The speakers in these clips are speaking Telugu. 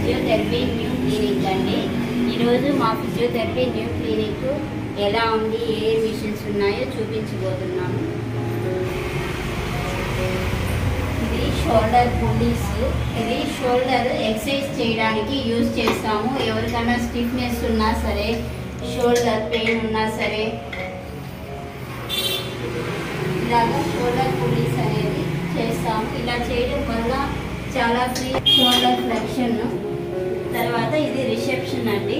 ఫిజియోథెరపీ న్యూ క్లినిక్ అండి ఈరోజు మా ఫిజియోథెరపీ న్యూ క్లినిక్ ఎలా ఉంది ఏ మిషన్స్ ఉన్నాయో చూపించబోతున్నాము ఇది షోల్డర్ పుల్లీస్ ఇది షోల్డర్ ఎక్సర్సైజ్ చేయడానికి యూజ్ చేస్తాము ఎవరికైనా స్టిఫ్నెస్ ఉన్నా సరే షోల్డర్ పెయిన్ ఉన్నా సరే ఇలాగా షోల్డర్ పుల్లీస్ అనేది చేస్తాము ఇలా చేయడం వల్ల చాలా ఫ్రీ షోల్డర్ ఫ్లెక్షన్ తర్వాత ఇది రిసెప్షన్ అండి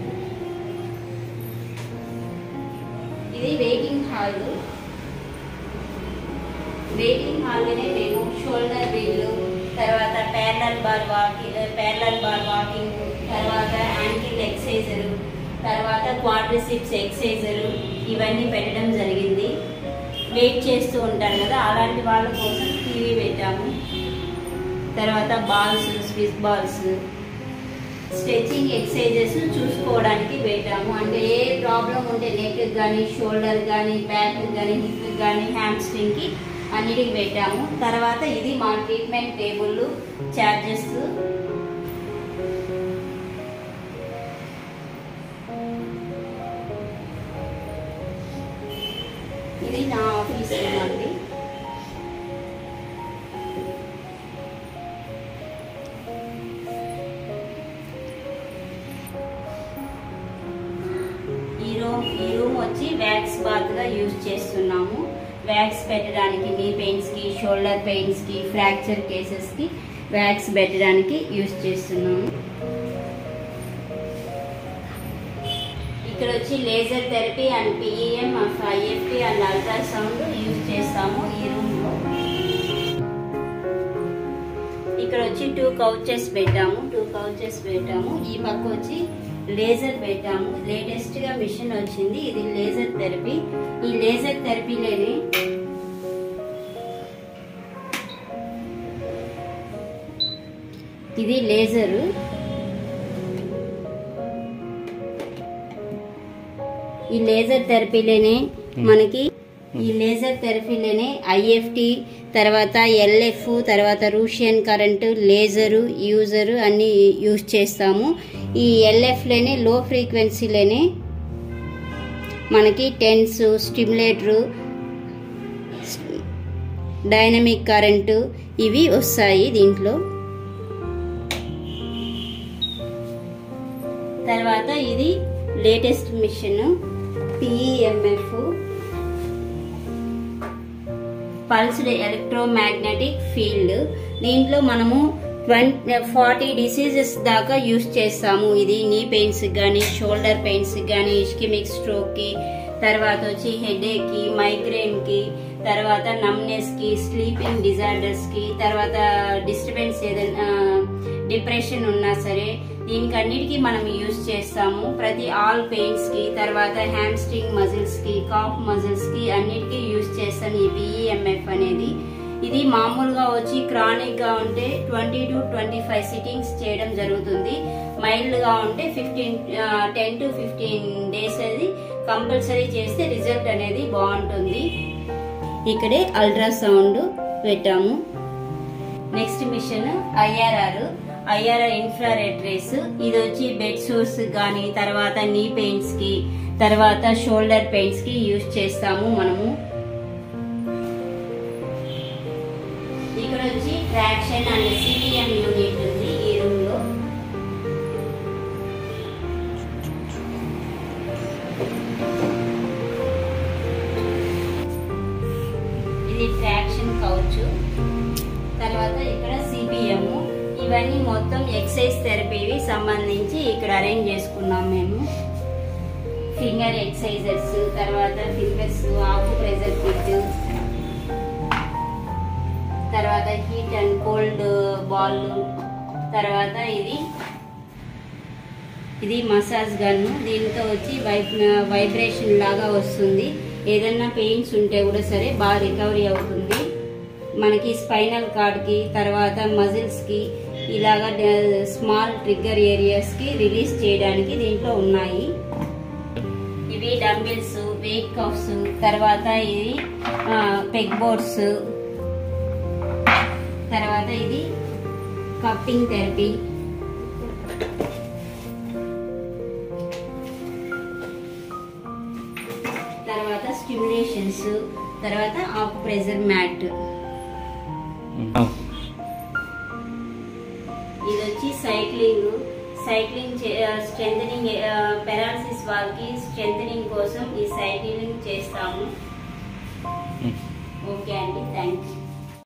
ఇది వెయిటింగ్ హాల్ వెయిటింగ్ హాల్లోనే మేము షోల్డర్ వీళ్ళు తర్వాత parallel bar walking parallel bar walking తర్వాత యాంకిల్ ఎక్సైజర్ తర్వాత క్వాడ్రిసిప్స్ ఎక్సైజర్ ఇవన్నీ పెట్టడం జరిగింది వెయిట్ చేస్తూ ఉంటారు కదా అలాంటి వాళ్ళ కోసం టీవీ పెట్టాము తర్వాత balls switch balls stretching exercises చూసుకోవడానికి పెట్టాము అంటే ఏ ప్రాబ్లం ఉంటే నెక్ కానీ షోల్డర్ కానీ బ్యాక్ కానీ హిప్ కానీ హ్యామ్స్ట్రింగ్కి అన్నిటికి పెట్టాము తర్వాత ఇది మా ట్రీట్మెంట్ టేబుల్ చార్జెస్ ఇది నా ఆఫీస్ రూమ్ అండి ఈ రూమ్ ఈ రూమ్ వచ్చి వ్యాక్స్ బాత్ గా యూజ్ చేస్తున్నాము వ్యాక్స్ పెట్టడానికి నీ పెయిన్స్ కి షోల్డర్ పెయిన్స్ కి ఫ్రాక్చర్ కేసెస్ కి వ్యాక్స్ పెట్టడానికి యూజ్ చేస్తున్నాము ఇక్కడ వచ్చి laser therapy and PEM IFP and ultrasound use చేస్తాము ఈ రూమ్ లో ఇక్కడ వచ్చి టూ కౌచెస్ పెట్టాము టూ కౌచెస్ పెట్టాము ఈ పక్క వచ్చి లేజర్ పెట్టాము లేటెస్ట్ గా మిషన్ వచ్చింది ఇది లేజర్ థెరపీ ఈ లేజర్ థెరపీలోని ఇది లేజరు ఈ లేజర్ థెరపీలోనే మనకి ఈ లేజర్ థెరపీలోనే ఐఎఫ్టి తర్వాత ఎల్ఎఫ్ తర్వాత రూషియన్ కరెంటు లేజరు యూజరు అన్ని యూజ్ చేస్తాము ఈ ఎల్ఎఫ్లోనే లో ఫ్రీక్వెన్సీలోనే మనకి టెన్స్ స్టిమ్యులేటరు డైనమిక్ కరెంటు ఇవి వస్తాయి దీంట్లో తర్వాత ఇది latest machine PEMF pulsed electromagnetic field దీంట్లో మనము ట్వంటీ ఫార్టీ డిసీజెస్ దాకా యూస్ చేస్తాము ఇది నీ పెయిన్స్ కానీ షోల్డర్ పెయిన్స్ కానీ ఇష్కిమిక్ స్ట్రోక్కి తర్వాత వచ్చి హెడేక్కి మైగ్రేన్కి తర్వాత నమ్నెస్కి స్లీపింగ్ డిజార్డర్స్కి తర్వాత డిస్టర్బెన్స్ ఏదైనా డిప్రెషన్ ఉన్నా సరే దీనికి అన్నిటికీ మనం యూజ్ చేస్తాము ప్రతి ఆల్ పెయిన్స్ కి తర్వాత హ్యామ్స్ట్రింగ్ మజిల్స్ కి కాఫ్ మజిల్స్ కి అన్నిటికీ యూజ్ చేస్తాం ఈ బిఈఎంఎఫ్ అనేది ఇది మామూలుగా వచ్చి క్రానిక్ గా ఉంటే twenty to twenty five sittings చేయడం జరుగుతుంది మైల్డ్ గా ఉంటే fifteen ten to fifteen days అది కంపల్సరీ చేస్తే రిజల్ట్ అనేది బాగుంటుంది ఇక్కడే అల్ట్రాసౌండ్ పెట్టాము next machine IRR IRR infrared rays ఇది వచ్చి బెడ్ సోర్స్ కానీ తర్వాత నీ పెయిన్స్ కి తర్వాత షోల్డర్ పెయిన్స్ కి యూజ్ చేస్తాము మనము ఇక్కడ వచ్చి ట్రాక్షన్ అండ్ సిటిఎం యూనిట్ ఉంది ఈ రూమ్ లో ఇది ట్రాక్షన్ కౌచ్ తర్వాత ఇక్కడ సిపిఎం ఇవన్నీ మొత్తం ఎక్సైజ్ థెరపీవి సంబంధించి ఇక్కడ అరేంజ్ చేసుకున్నాం మేము ఫింగర్ ఎక్సైజర్స్ తర్వాత ఫింగర్స్ ఆకు ప్రెజర్ కిట్ తర్వాత హీట్ అండ్ కోల్డ్ బాల్ తర్వాత ఇది ఇది మసాజ్ గన్ దీంతో వచ్చి వైబ్ వైబ్రేషన్ లాగా వస్తుంది ఏదన్నా పెయిన్స్ ఉంటే కూడా సరే బాగా రికవరీ అవుతుంది మనకి స్పైనల్ కార్డ్కి తర్వాత మజిల్స్కి ఇలాగా స్మాల్ ట్రిగ్గర్ ఏరియాస్కి రిలీజ్ చేయడానికి దీంట్లో ఉన్నాయి ఇవి డంబిల్స్ వెయిట్ కఫ్స్ తర్వాత ఇది పెగ్ బోర్డ్స్ తర్వాత ఇది కప్పింగ్ థెరపీ బెడ్స్ తర్వాత ఆఫ్ ప్రెజర్ మ్యాట్ ఇది వచ్చి సైక్లింగ్ సైక్లింగ్ స్ట్రెంథనింగ్ పెరాలసిస్ వాళ్ళకి స్ట్రెంథనింగ్ కోసం ఈ సైక్లింగ్ చేస్తాము ఓకే అండి థ్యాంక్ యూ